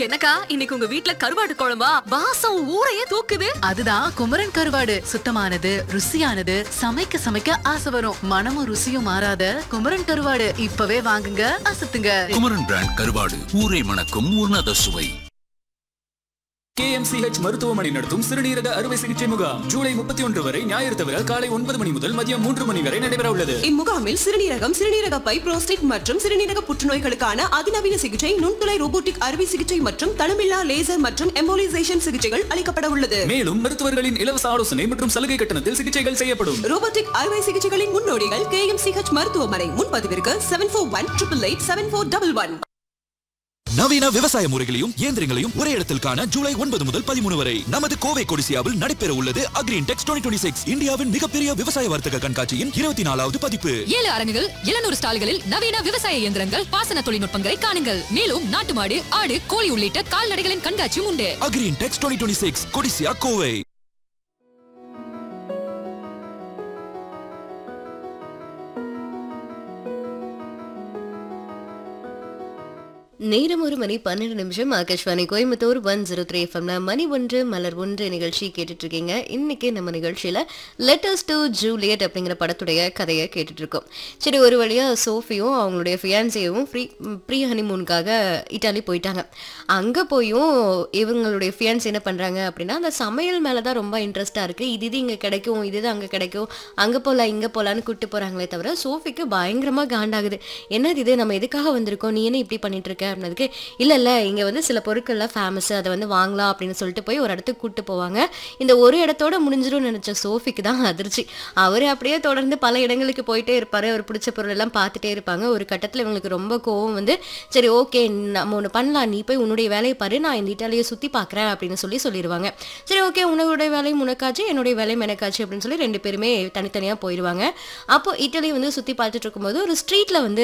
என்னக்கா இன்னைக்கு உங்க வீட்ல கருவாடு குழம்பா வாசம் ஊரையே தூக்குது அதுதான் குமரன் கருவாடு சுத்தமானது ருசியானது சமைக்க சமைக்க ஆசை வரும் மனமும் ருசியும் மாறாத குமரன் கருவாடு இப்பவே வாங்குங்க அசத்துங்க குமரன் பிராண்ட் கருவாடு ஊரை மணக்கும் உன்னத சுவை கேஎம்சிஹெச் மருத்துவமனை நடத்தும் சிறுநீரக அறுவை சிகிச்சை முகாம் ஜூலை முப்பத்தி ஒன்று வரை ஞாயிறு தவிர காலை ஒன்பது மணி முதல் மதியம் மூன்று மணி வரை நடைபெற உள்ளது இம்முகாமில் சிறுநீரகம் சிறுநீரக பை புரோஸ்டேட் மற்றும் சிறுநீரக புற்றுநோய்களுக்கான அதிநவீன சிகிச்சை நுண்துளை ரோபோட்டிக் அறுவை சிகிச்சை மற்றும் தளமில்லா லேசர் மற்றும் எம்போலிசேஷன் சிகிச்சைகள் அளிக்கப்பட உள்ளது மேலும் மருத்துவர்களின் இலவச ஆலோசனை மற்றும் சலுகை கட்டணத்தில் சிகிச்சைகள் செய்யப்படும் ரோபோட்டிக் அறுவை சிகிச்சைகளின் முன்னோடிகள் கே எம் சிஹெச் மருத்துவமனை முன்பதிவிற்கு seven four one triple eight seven four double one நவீன விவசாய முறைகளையும் இயந்திரங்களையும் ஒரே இடத்தில் காண ஜூலை ஒன்பது முதல் பதிமூணு வரை நமது கோவை கொடிசியாவில் நடைபெற உள்ளது அக்ரீன் டெக்ஸ் டுவெண்ட்டி சிக்ஸ் இந்தியாவின் மிகப்பெரிய விவசாய வர்த்தக கண்காட்சியின் இருபத்தி நாலாவது பதிப்பு ஏழு அரங்குகள் எழுநூறு ஸ்டால்களில் நவீன விவசாய இயந்திரங்கள் பாசன தொழில்நுட்பங்களை காணுங்கள் மேலும் நாட்டு மாடு ஆடு கோழி உள்ளிட்ட கால்நடைகளின் கண்காட்சியும் உண்டு அக்ரீன் டெக்ஸ் டுவெண்ட்டி சிக்ஸ் கொடிசியா கோவை நேரம் ஒரு மணி பன்னெண்டு நிமிஷம் Akashvani Coimbatore one zero three எஃப்எம்ல மணி ஒன்று மலர் ஒன்று நிகழ்ச்சி கேட்டுட்டு இருக்கீங்க இன்னைக்கு நம்ம நிகழ்ச்சியில லெட்டர்ஸ் டு ஜூலியட் அப்படிங்கிற படத்துடைய கதையை கேட்டுட்டு இருக்கோம் சரி ஒரு வழியா சோஃபியும் அவங்களுடைய ஃபியான்சியும் ஃப்ரீ ப்ரீ ஹனிமூனுக்காக இட்டாலி போயிட்டாங்க அங்க போயும் இவங்களுடைய ஃபியான்ஸ் என்ன பண்றாங்க அப்படின்னா அந்த சமையல் மேல தான் ரொம்ப இன்ட்ரெஸ்டா இருக்கு இது இது இங்க கிடைக்கும் இது இது அங்க கிடைக்கும் அங்க போலாம் இங்க போலான்னு கூட்டு போறாங்களே தவிர சோஃபிக்கு பயங்கரமா காண்டாகுது என்னது இது நம்ம எதுக்காக வந்திருக்கோம் நீ என்ன இப்படி பண்ணிட்டு இருக்க அப்படின்னதுக்கு இல்ல இல்ல இங்க வந்து சில பொருட்கள்லாம் ஃபேமஸ் அதை வந்து வாங்கலாம் அப்படின்னு சொல்லிட்டு போய் ஒரு இடத்துக்கு கூட்டு போவாங்க இந்த ஒரு இடத்தோட முடிஞ்சிரும் நினைச்ச சோஃபிக்கு தான் அதிர்ச்சி அவரு அப்படியே தொடர்ந்து பல இடங்களுக்கு போயிட்டே இருப்பாரு அவர் பிடிச்ச பொருள் எல்லாம் பார்த்துட்டே இருப்பாங்க ஒரு கட்டத்துல இவங்களுக்கு ரொம்ப கோவம் வந்து சரி ஓகே நம்ம ஒன்று பண்ணலாம் நீ போய் உன்னுடைய வேலையை பாரு நான் இந்த இட்டாலியை சுத்தி பார்க்கறேன் அப்படின்னு சொல்லி சொல்லிடுவாங்க சரி ஓகே உன்னுடைய வேலையும் உனக்காச்சு என்னுடைய வேலையும் எனக்காச்சு அப்படின்னு சொல்லி ரெண்டு பேருமே தனித்தனியா போயிடுவாங்க அப்போ இட்டாலி வந்து சுத்தி பார்த்துட்டு இருக்கும்போது ஒரு ஸ்ட்ரீட்ல வந்து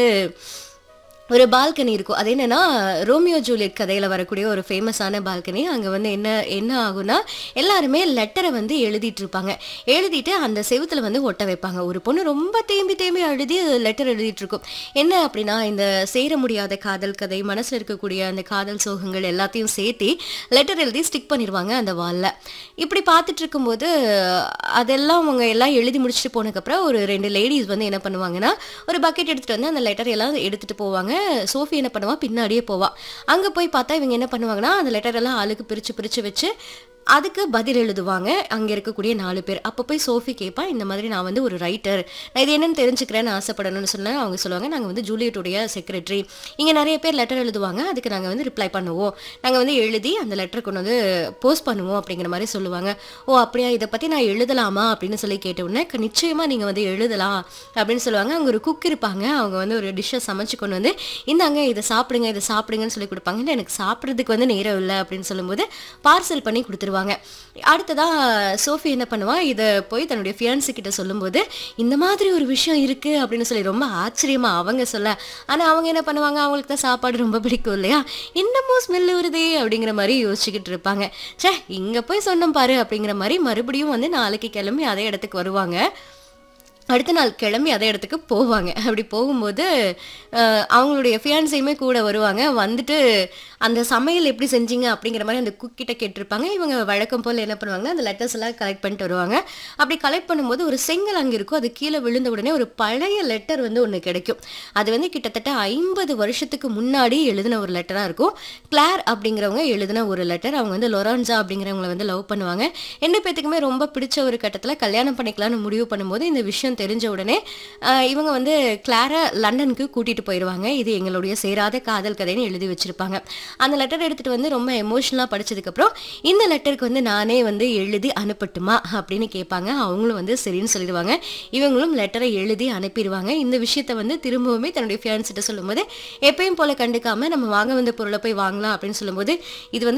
ஒரு பால்கனி இருக்கும் அது என்னன்னா ரோமியோ ஜூலியட் கதையில வரக்கூடிய ஒரு ஃபேமஸான பால்கனி அங்க வந்து என்ன என்ன ஆகும்னா எல்லாருமே லெட்டரை வந்து எழுதிட்டு இருப்பாங்க எழுதிட்டு அந்த செவுத்துல வந்து ஒட்ட வைப்பாங்க ஒரு பொண்ணு ரொம்ப தேம்பி தேம்பி எழுதி லெட்டர் எழுதிட்டு இருக்கும் என்ன அப்படின்னா இந்த சேர முடியாத காதல் கதை மனசுல இருக்கக்கூடிய அந்த காதல் சோகங்கள் எல்லாத்தையும் சேர்த்து லெட்டர் எழுதி ஸ்டிக் பண்ணிடுவாங்க அந்த வால்ல இப்படி பார்த்துட்டு இருக்கும்போது அதெல்லாம் அவங்க எல்லாம் எழுதி முடிச்சுட்டு போனதுக்கப்புறம் ஒரு ரெண்டு லேடிஸ் வந்து என்ன பண்ணுவாங்கன்னா ஒரு பக்கெட் எடுத்துட்டு வந்து அந்த லெட்டர் எல்லாம் எடுத்துட்டு போவாங்க சோஃபி என்ன பண்ணுவா பின்னாடியே போவா அங்க போய் பார்த்தா இவங்க என்ன பண்ணுவாங்கன்னா அந்த லெட்டர் எல்லாம் ஆளுக்கு பிரிச்சு பிரிச்சு வச்சு அதுக்கு பதில் எழுதுவாங்க அங்க இருக்கக்கூடிய நாலு பேர் அப்போ போய் சோஃபி கேட்பா இந்த மாதிரி நான் வந்து ஒரு ரைட்டர் நான் இது என்னன்னு தெரிஞ்சுக்கிறேன்னு ஆசைப்படணும்னு சொன்னா அவங்க சொல்லுவாங்க நாங்க வந்து ஜூலியட்டுடைய செக்ரட்டரி இங்க நிறைய பேர் லெட்டர் எழுதுவாங்க அதுக்கு நாங்க வந்து ரிப்ளை பண்ணுவோம் நாங்க வந்து எழுதி அந்த லெட்டர் கொண்டு வந்து போஸ்ட் பண்ணுவோம் அப்படிங்கிற மாதிரி சொல்லுவாங்க ஓ அப்படியா இதை பத்தி நான் எழுதலாமா அப்படின்னு சொல்லி கேட்ட உடனே "க- நிச்சயமா நீங்க வந்து எழுதலாம் அப்படின்னு சொல்லுவாங்க அங்க ஒரு குக் இருப்பாங்க அவங்க வந்து ஒரு டிஷ்ஷை சமைச்சு கொண்டு வந்து இந்தாங்க இதை சாப்பிடுங்க இதை சாப்பிடுங்கன்னு சொல்லி கொடுப்பாங்க "இல்ல, எனக்கு சாப்பிட்றதுக்கு வந்து நேரம் இல்லை அப்படின்னு சொல்லும்போது பார்சல் பண்ணி கொடுத்துருவாங்க அடுத்ததா சோஃபி என்ன பண்ணுவா இதை போய் தன்னுடைய ஃபியான்சி கிட்ட சொல்லும்போது இந்த மாதிரி ஒரு விஷயம் இருக்கு அப்படின்னு சொல்லி ரொம்ப ஆச்சரியமா அவங்க சொல்ல ஆனா அவங்க என்ன பண்ணுவாங்க அவங்களுக்கு தான் சாப்பாடு ரொம்ப பிடிக்கும் இல்லையா இன்னமும் ஸ்மெல் வருதே அப்படிங்கிற மாதிரி யோசிச்சுக்கிட்டு இருப்பாங்க ச்சே இங்க போய் சொன்னோம் பாரு அப்படிங்கிற மாதிரி மறுபடியும் வந்து நாளைக்கு கிளம்பி அதே இடத்துக்கு வருவாங்க அடுத்த நாள் கிளம்பி அதே இடத்துக்கு போவாங்க அப்படி போகும்போது அஹ், அவங்களுடைய ஃபியான்ஸையுமே கூட வருவாங்க வந்துட்டு அந்த சமையல் எப்படி செஞ்சீங்க அப்படிங்கிற மாதிரி அந்த குக் கிட்ட கேட்டிருப்பாங்க இவங்க வழக்கம் போல் என்ன பண்ணுவாங்க அந்த லெட்டர்ஸ் எல்லாம் கலெக்ட் பண்ணிட்டு வருவாங்க அப்படி கலெக்ட் பண்ணும்போது ஒரு செங்கல் அங்கே இருக்கும் அது கீழே விழுந்த உடனே ஒரு பழைய லெட்டர் வந்து ஒன்று கிடைக்கும் அது வந்து கிட்டத்தட்ட ஐம்பது வருஷத்துக்கு முன்னாடி எழுதின ஒரு லெட்டராக இருக்கும் கிளார் அப்படிங்கிறவங்க எழுதின ஒரு லெட்டர் அவங்க வந்து லொரான்சா அப்படிங்கிறவங்கள வந்து லவ் பண்ணுவாங்க ரெண்டு பேத்துக்குமே ரொம்ப பிடிச்ச ஒரு கட்டத்தில் கல்யாணம் பண்ணிக்கலாம்னு முடிவு பண்ணும்போது இந்த விஷயம் தெரிஞ்ச உடனே ஆஹ், இவங்க வந்து கிளாரை லண்டனுக்கு கூட்டிட்டு போயிடுவாங்க இது எங்களுடைய சேராத காதல் கதைன்னு எழுதி வச்சிருப்பாங்க அந்த லெட்டர் எடுத்துட்டு வந்து ரொம்ப எமோஷனலாக படிச்சதுக்கப்புறம் இந்த லெட்டருக்கு வந்து நானே வந்து எழுதி அனுப்பட்டுமா அப்படின்னு கேட்பாங்க அவங்களும் வந்து சரின்னு சொல்லிடுவாங்க இவங்களும் லெட்டரை எழுதி அனுப்பிடுவாங்க இந்த விஷயத்த வந்து திரும்பவுமே தன்னுடைய ஃபியான்ஸ்கிட்ட சொல்லும்போது எப்பயும் போல கண்டுக்காம நம்ம வாங்க வந்த பொருளை போய் வாங்கலாம் அப்படின்னு சொல்லும்போது இது வந்து